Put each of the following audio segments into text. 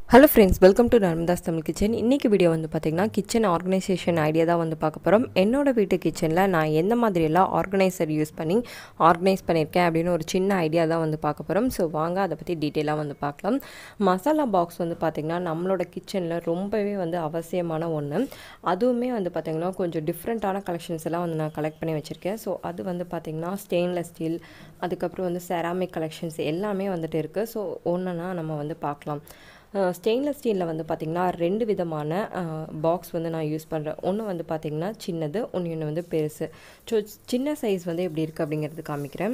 hello friends welcome to Narmada's Tamil kitchen இன்றைக்கி video வந்து பார்த்திங்கன்னா கிச்சன் ஆர்கனைசேஷன் ஐடியா தான் வந்து பார்க்க போகிறோம் என்னோட வீட்டு கிச்சனில் நான் எந்த மாதிரியெல்லாம் ஆர்கனைசர் யூஸ் பண்ணி ஆர்கனைஸ் பண்ணியிருக்கேன் அப்படின்னு ஒரு சின்ன ஐடியா தான் வந்து பார்க்க போகிறோம் ஸோ வாங்க அதை பற்றி டீட்டெயிலாக வந்து பார்க்கலாம் மசாலா பாக்ஸ் வந்து பார்த்திங்கன்னா நம்மளோட கிச்சனில் ரொம்பவே வந்து அவசியமான ஒன்று அதுவுமே வந்து பார்த்திங்கன்னா கொஞ்சம் டிஃப்ரெண்ட்டான கலெக்ஷன்ஸ் எல்லாம் வந்து நான் கலெக்ட் பண்ணி வச்சுருக்கேன் ஸோ அது வந்து பார்த்திங்கன்னா ஸ்டெயின்லெஸ் ஸ்டீல் அதுக்கப்புறம் வந்து செராமிக் கலெக்ஷன்ஸ் எல்லாமே வந்துட்டு இருக்குது ஸோ ஒன்றுனா நம்ம வந்து பார்க்கலாம் ஸ்டெயின்லெஸ் ஸ்டீலில் வந்து பார்த்திங்கன்னா ரெண்டு விதமான பாக்ஸ் வந்து நான் யூஸ் பண்ணுறேன் ஒன்று வந்து பார்த்திங்கன்னா சின்னது ஒன்று ஒன்று வந்து பெருசு ஸோ சின்ன சைஸ் வந்து எப்படி இருக்குது அப்படிங்கிறது காமிக்கிறேன்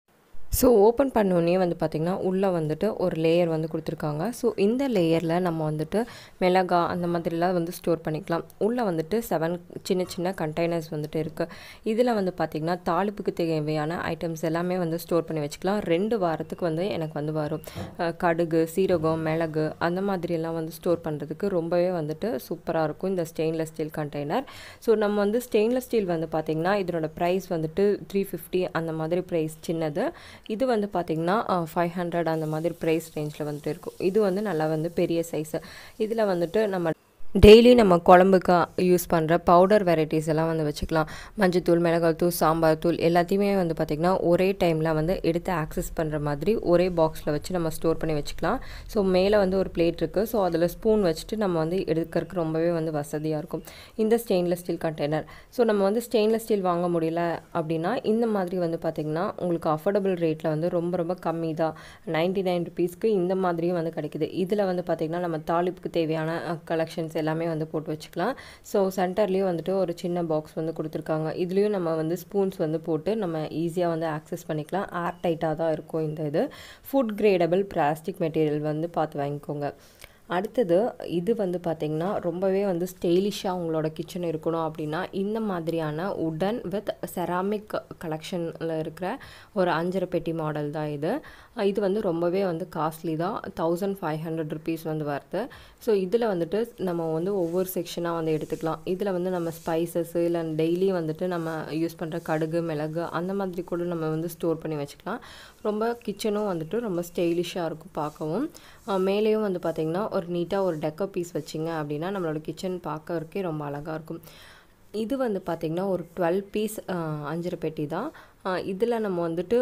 ஸோ ஓப்பன் பண்ணோடனே வந்து பார்த்திங்கன்னா உள்ளே வந்துட்டு ஒரு லேயர் வந்து கொடுத்துருக்காங்க ஸோ இந்த லேயரில் நம்ம வந்துட்டு மிளகா அந்த மாதிரிலாம் வந்து ஸ்டோர் பண்ணிக்கலாம் உள்ளே வந்துட்டு செவன் சின்ன சின்ன கண்டெய்னர்ஸ் வந்துட்டு இருக்குது இதில் வந்து பார்த்திங்கன்னா தாளிப்புக்கு தேவையான ஐட்டம்ஸ் எல்லாமே வந்து ஸ்டோர் பண்ணி வச்சுக்கலாம் ரெண்டு வாரத்துக்கு வந்து எனக்கு வந்து வரும் கடுகு சீரகம் மிளகு அந்த மாதிரியெல்லாம் வந்து ஸ்டோர் பண்ணுறதுக்கு ரொம்பவே வந்துட்டு சூப்பராக இருக்கும் இந்த ஸ்டெயின்லெஸ் ஸ்டீல் கண்டெய்னர் ஸோ நம்ம வந்து ஸ்டெயின்லெஸ் ஸ்டீல் வந்து பார்த்திங்கன்னா இதனோட ப்ரைஸ் வந்துட்டு த்ரீ ஃபிஃப்டி அந்த மாதிரி ப்ரைஸ் சின்னது இது வந்து பார்த்திங்கன்னா ஃபைவ் ஹண்ட்ரட் அந்த மாதிரி ப்ரைஸ் ரேஞ்சில் வந்துட்டு இருக்கும் இது வந்து நல்லா வந்து பெரிய சைஸு இதில் வந்துட்டு நம்ம டெய்லி நம்ம குழம்புக்கு யூஸ் பண்ணுற பவுடர் வெரைட்டிஸ் எல்லாம் வந்து வச்சுக்கலாம் மஞ்சத்தூள் மிளகாத்தூள் சாம்பார் தூள் எல்லாத்தையுமே வந்து பார்த்திங்கன்னா ஒரே டைமில் வந்து எடுத்து ஆக்சஸ் பண்ணுற மாதிரி ஒரே பாக்ஸில் வச்சு நம்ம ஸ்டோர் பண்ணி வச்சுக்கலாம் ஸோ மேலே வந்து ஒரு பிளேட் இருக்குது ஸோ அதில் ஸ்பூன் வச்சுட்டு நம்ம வந்து எடுக்கிறதுக்கு ரொம்பவே வந்து வசதியாக இருக்கும் இந்த ஸ்டெயின்லெஸ் ஸ்டீல் கண்டெய்னர் ஸோ நம்ம வந்து ஸ்டெயின்லெஸ் ஸ்டீல் வாங்க முடியல அப்படின்னா இந்த மாதிரி வந்து பார்த்திங்கன்னா உங்களுக்கு அஃபோர்டபுள் ரேட்டில் வந்து ரொம்ப ரொம்ப கம்மி தான் நைன்டி நைன் ருபீஸ்க்கு இந்த மாதிரியும் வந்து கிடைக்குது இதில் வந்து பார்த்திங்கன்னா நம்ம தாளிப்புக்கு தேவையான கலெக்ஷன்ஸ் எல்லாமே வந்து போட்டு வச்சுக்கலாம் ஸோ சென்டர்லேயும் வந்துட்டு ஒரு சின்ன பாக்ஸ் வந்து கொடுத்துருக்காங்க இதுலேயும் நம்ம வந்து ஸ்பூன்ஸ் வந்து போட்டு நம்ம ஈஸியாக வந்து ஆக்சஸ் பண்ணிக்கலாம் ஏர் டைட்டாக தான் இருக்கும் இந்த இது ஃபுட் கிரேடபிள் பிளாஸ்டிக் மெட்டீரியல் வந்து பார்த்து வாங்கிக்கோங்க அடுத்தது இது வந்து பார்த்திங்கன்னா ரொம்பவே வந்து ஸ்டைலிஷாக உங்களோட கிச்சன் இருக்கணும் அப்படின்னா இந்த மாதிரியான உடன் வித் செராமிக் கலெக்ஷனில் இருக்கிற ஒரு அஞ்சரை பெட்டி மாடல் தான் இது இது வந்து ரொம்பவே வந்து காஸ்ட்லி தான் தௌசண்ட் ஃபைவ் ஹண்ட்ரட் ருபீஸ் வந்து வருது ஸோ இதில் வந்துட்டு நம்ம வந்து ஒவ்வொரு செக்ஷனாக வந்து எடுத்துக்கலாம் இதில் வந்து நம்ம ஸ்பைசஸ் இல்லை டெய்லி வந்துட்டு நம்ம யூஸ் பண்ணுற கடுகு மிளகு அந்த மாதிரி கூட நம்ம வந்து ஸ்டோர் பண்ணி வச்சுக்கலாம் ரொம்ப கிச்சனும் வந்துட்டு ரொம்ப ஸ்டைலிஷாக இருக்கும் பார்க்கவும் மேலேயும் வந்து பார்த்திங்கன்னா ஒரு நீட்டாக ஒரு டெக்கோ பீஸ் வச்சிங்க அப்படின்னா நம்மளோட கிச்சன் பார்க்கறக்கே ரொம்ப அழகாக இருக்கும் இது வந்து பார்த்திங்கன்னா ஒரு டுவெல் பீஸ் அஞ்சரை பெட்டி தான் இதில் நம்ம வந்துட்டு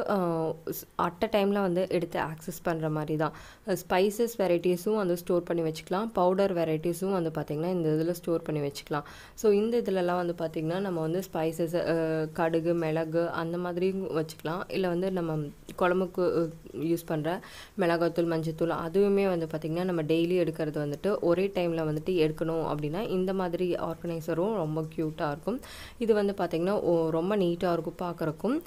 அட் அ டைமில் வந்து எடுத்து ஆக்சஸ் பண்ணுற மாதிரி தான் ஸ்பைசஸ் வெரைட்டிஸும் வந்து ஸ்டோர் பண்ணி வச்சுக்கலாம் பவுடர் வெரைட்டிஸும் வந்து பார்த்திங்கன்னா இந்த இதில் ஸ்டோர் பண்ணி வச்சுக்கலாம் ஸோ இந்த இதிலலாம் வந்து பார்த்திங்கன்னா நம்ம வந்து ஸ்பைசஸ் கடுகு மிளகு அந்த மாதிரியும் வச்சுக்கலாம் இல்லை வந்து நம்ம குழம்புக்கு யூஸ் பண்ணுற மிளகாத்தூள் மஞ்சத்தூள் அதுவுமே வந்து பார்த்திங்கன்னா நம்ம டெய்லி எடுக்கிறது வந்துட்டு ஒரே டைமில் வந்துட்டு எடுக்கணும் அப்படின்னா இந்த மாதிரி ஆர்கனைசரும் ரொம்ப க்யூட்டாக இருக்கும் இது வந்து பார்த்திங்கன்னா ரொம்ப நீட்டாக இருக்கும் பார்க்குறக்கும்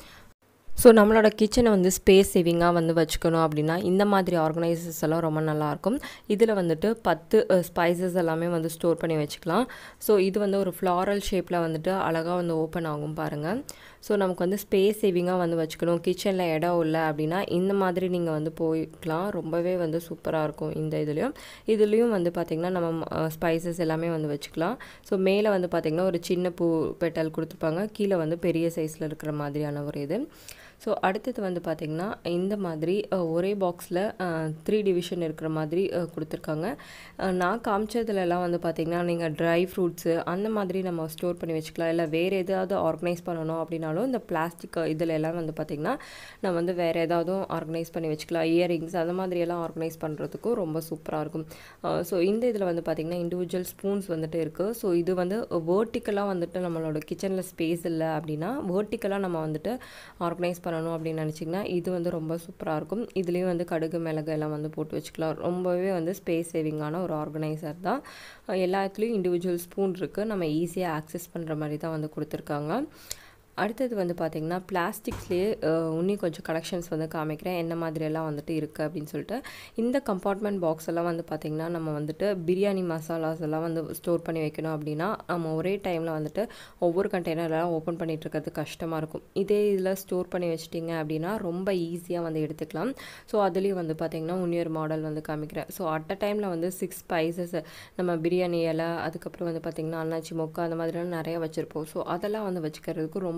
ஸோ நம்மளோட கிச்சனை வந்து ஸ்பேஸ் சேவிங்காக வந்து வச்சுக்கணும் அப்படின்னா இந்த மாதிரி ஆர்கனைசர்ஸ் எல்லாம் ரொம்ப நல்லாயிருக்கும் இதில் வந்துட்டு பத்து ஸ்பைசஸ் எல்லாமே வந்து ஸ்டோர் பண்ணி வச்சுக்கலாம் ஸோ இது வந்து ஒரு ஃப்ளாரல் ஷேப்பில் வந்துட்டு அழகாக வந்து ஓப்பன் ஆகும் பாருங்கள் ஸோ நமக்கு வந்து ஸ்பேஸ் சேவிங்காக வந்து வச்சுக்கணும் கிச்சனில் இடம் இல்லை அப்படின்னா இந்த மாதிரி நீங்கள் வந்து போய்க்கலாம் ரொம்பவே வந்து சூப்பராக இருக்கும் இந்த இதுலேயும் இதுலேயும் வந்து பார்த்திங்கன்னா நம்ம ஸ்பைசஸ் எல்லாமே வந்து வச்சுக்கலாம் ஸோ மேலே வந்து பார்த்திங்கன்னா ஒரு சின்ன பூ பெட்டல் கொடுத்துருப்பாங்க கீழே வந்து பெரிய சைஸில் இருக்கிற மாதிரியான ஒரு இது ஸோ அடுத்தது வந்து பார்த்திங்கன்னா இந்த மாதிரி ஒரே பாக்ஸில் த்ரீ டிவிஷன் இருக்கிற மாதிரி கொடுத்துருக்காங்க நான் காமிச்சதுலலாம் வந்து பார்த்திங்கன்னா நீங்கள் ட்ரை ஃப்ரூட்ஸு அந்த மாதிரி நம்ம ஸ்டோர் பண்ணி வச்சுக்கலாம் இல்லை வேறு எதாவது ஆர்கனைஸ் பண்ணணும் அப்படின்னாலும் இந்த பிளாஸ்டிக் இதில் எல்லாம் வந்து பார்த்திங்கன்னா நம்ம வந்து வேறு ஏதாவது ஆர்கனைஸ் பண்ணி வச்சுக்கலாம் இயரிங்ஸ் அந்த மாதிரியெல்லாம் ஆர்கனைஸ் பண்ணுறதுக்கும் ரொம்ப சூப்பராக இருக்கும் ஸோ இந்த இதில் வந்து பார்த்திங்கன்னா இண்டிவிஜுவல் ஸ்பூன்ஸ் வந்துட்டு இருக்குது ஸோ இது வந்து வேர்ட்டிக்கலாக வந்துட்டு நம்மளோட கிச்சனில் ஸ்பேஸ் இல்லை அப்படின்னா வேர்ட்டிக்கலாக நம்ம வந்துட்டு ஆர்கனைஸ் பண்ணணும் அப்படின்னு நினச்சிங்கன்னா இது வந்து ரொம்ப சூப்பராக இருக்கும் இதுலேயும் வந்து கடுகு மிளகு எல்லாம் வந்து போட்டு வச்சுக்கலாம் ரொம்பவே வந்து ஸ்பேஸ் சேவிங்கான ஒரு ஆர்கனைசர் தான் எல்லாத்துலேயும் இண்டிவிஜுவல் ஸ்பூன் இருக்குது நம்ம ஈஸியாக ஆக்சஸ் பண்ணுற மாதிரி தான் வந்து கொடுத்துருக்காங்க அடுத்தது வந்து பார்த்திங்கன்னா பிளாஸ்டிக்ஸ்லேயே இன்னும் கொஞ்சம் கலெக்ஷன்ஸ் வந்து காமிக்கிறேன் என்ன மாதிரியெல்லாம் வந்துட்டு இருக்குது அப்படின்னு சொல்லிட்டு இந்த கம்பார்ட்மெண்ட் பாக்ஸ் எல்லாம் வந்து பார்த்திங்கன்னா நம்ம வந்துட்டு பிரியாணி மசாலாஸ் எல்லாம் வந்து ஸ்டோர் பண்ணி வைக்கணும் அப்படின்னா நம்ம ஒரே டைமில் வந்துட்டு ஒவ்வொரு கண்டெய்னர்லாம் ஓப்பன் பண்ணிகிட்டு இருக்கிறது கஷ்டமாக இருக்கும் இதே இதில் ஸ்டோர் பண்ணி வச்சிட்டிங்க அப்படின்னா ரொம்ப ஈஸியாக வந்து எடுத்துக்கலாம் ஸோ அதுலேயும் வந்து பார்த்திங்கன்னா இன்னொரு மாடல் வந்து காமிக்கிறேன் ஸோ அட் அ டைமில் வந்து சிக்ஸ் ஸ்பைசஸ் நம்ம பிரியாணி இலை அதுக்கப்புறம் வந்து பார்த்திங்கன்னா அன்னாச்சி மொக்கா அந்த மாதிரிலாம் நிறைய வச்சுருப்போம் ஸோ அதெல்லாம் வந்து வச்சுக்கிறதுக்கு ரொம்ப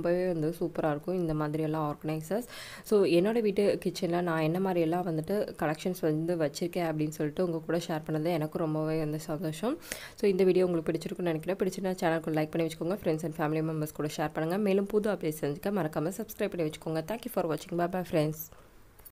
ரொம்பவே வந்து சூப்பராக இருக்கும் இந்த மாதிரியெல்லாம் ஆர்கனைசர்ஸ் ஸோ என்னோடய வீட்டு கிச்சனில் நான் என்ன மாதிரியெல்லாம் வந்துட்டு கலெக்ஷன்ஸ் வந்து வச்சுருக்கேன் அப்படின்னு சொல்லிட்டு உங்கள் கூட ஷேர் பண்ணது எனக்கு ரொம்பவே வந்து சந்தோஷம் ஸோ இந்த வீடியோ உங்களுக்கு பிடிச்சிருக்குன்னு நினைக்கிறேன் பிடிச்சிருந்தா சேனலுக்கு லைக் பண்ணி வச்சுக்கோங்க ஃப்ரெண்ட்ஸ் அண்ட் ஃபேமிலி மெம்பர்ஸ் கூட ஷேர் பண்ணுங்கள் மேலும் புது அப்டேட்ஸ் செஞ்சுக்க மறக்காமல் சப்ஸ்கிரைப் பண்ணி வச்சுக்கோங்க தேங்க்யூ ஃபார் வாட்சிங் பாய் பாய் ஃப்ரெண்ட்ஸ்